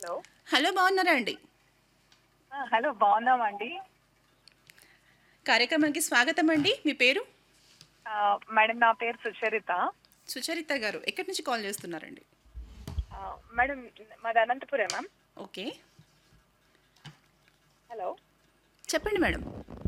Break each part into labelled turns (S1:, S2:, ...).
S1: Hello
S2: hello బాగున్నారా అండి
S1: ఆ, హలో బాగున్నామండి
S2: కార్యక్రమానికి స్వాగతం అండి మీ పేరు
S1: ఆ, మేడం నా పేరు సుచరిత
S2: సుచరిత గారు ఎక్కడి నుంచి కాల్ చేస్తున్నారండి
S1: ఆ, మేడం మాది అనంతపురం మ్యామ్
S2: ఓకే
S1: హలో
S2: చెప్పండి మేడం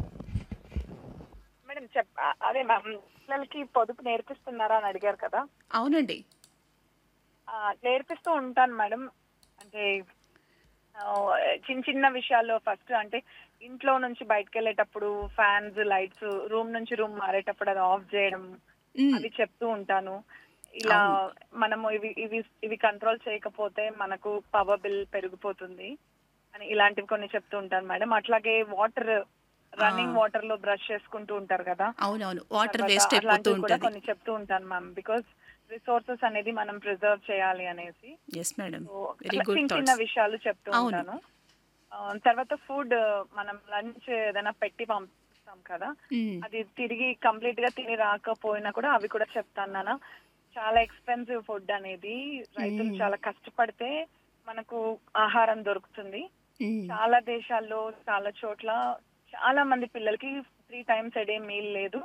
S1: మేడం చెప్ ఆ, అదే మ్యామ్ పిల్లలకి పొదుపు నేర్పిస్తున్నారా అని అడిగారు కదా
S2: అవునండి
S1: ఆ, నేర్పిస్తూ ఉంటాను మేడం అంటే ఆ, చిన్న చిన్న విషయాల్లో ఫస్ట్ అంటే ఇంట్లో నుంచి బయటకు వెళ్ళేటప్పుడు ఫ్యాన్స్ లైట్స్ రూమ్ నుంచి రూమ్ మారేటప్పుడు అది ఆఫ్ చేయడం
S2: మ్మ్.
S1: అవి చెప్తూ ఉంటాను ఇలా మనము ఇవి ఇవి ఇవి కంట్రోల్ చేయకపోతే మనకు పవర్ బిల్ పెరిగిపోతుంది అని ఇలాంటివి కొన్ని చెప్తూ ఉంటాను మేడం అట్లాగే వాటర్ రన్నింగ్ వాటర్ లో బ్రష్ చేసుకుంటూ ఉంటారు కదా
S2: అవునవును వాటర్
S1: తర్వాత
S2: వేస్ట్ అయిపోతూ
S1: అట్లాంటివి కూడా
S2: ఉంటుంది
S1: కొన్ని చెప్తూ ఉంటాను మ్యామ్ బికాస్ రిసోర్సెస్ అనేది మనం ప్రిజర్వ్ చేయాలి అనేసి
S2: ఎస్ మేడం
S1: So,
S2: వెరీ
S1: అట్లా
S2: గుడ్
S1: చిన్న చిన్న
S2: థాట్స్
S1: విషయాలు చెప్తూ
S2: అవును.
S1: ఉంటాను ఆ, తర్వాత ఫుడ్ మనం లంచ్ ఏదైనా పెట్టి పంపిస్తాం కదా అది తిరిగి కంప్లీట్ గా తిని రాకపోయినా కూడా అవి కూడా చెప్తాను నాన్న చాలా ఎక్స్పెన్సివ్ ఫుడ్ అనేది రైతులు
S2: మ్మ్.
S1: చాలా కష్టపడితే మనకు ఆహారం దొరుకుతుంది చాలా దేశాల్లో చాలా చోట్ల చాలా మంది పిల్లలకి త్రీ టైమ్స్ ఎడే మీల్ లేదు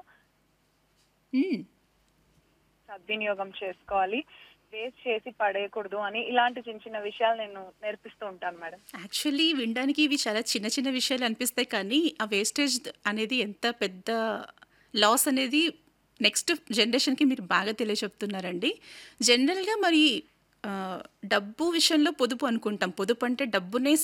S1: సద్వినియోగం చేసుకోవాలి వేస్ట్ చేసి పడేయకూడదు అని ఇలాంటి చిన్న చిన్న విషయాలు నేను నేర్పిస్తూ ఉంటాను మేడం
S2: యాక్చువల్లీ వినడానికి ఇవి చాలా చిన్న చిన్న విషయాలు అనిపిస్తాయి కానీ ఆ వేస్టేజ్ అనేది ఎంత పెద్ద లాస్ అనేది నెక్స్ట్ జనరేషన్కి మీరు బాగా తెలియచెప్తున్నారండి జనరల్గా మరి ఆ, డబ్బు విషయంలో పొదుపు అనుకుంటాం పొదుపు అంటే డబ్బునే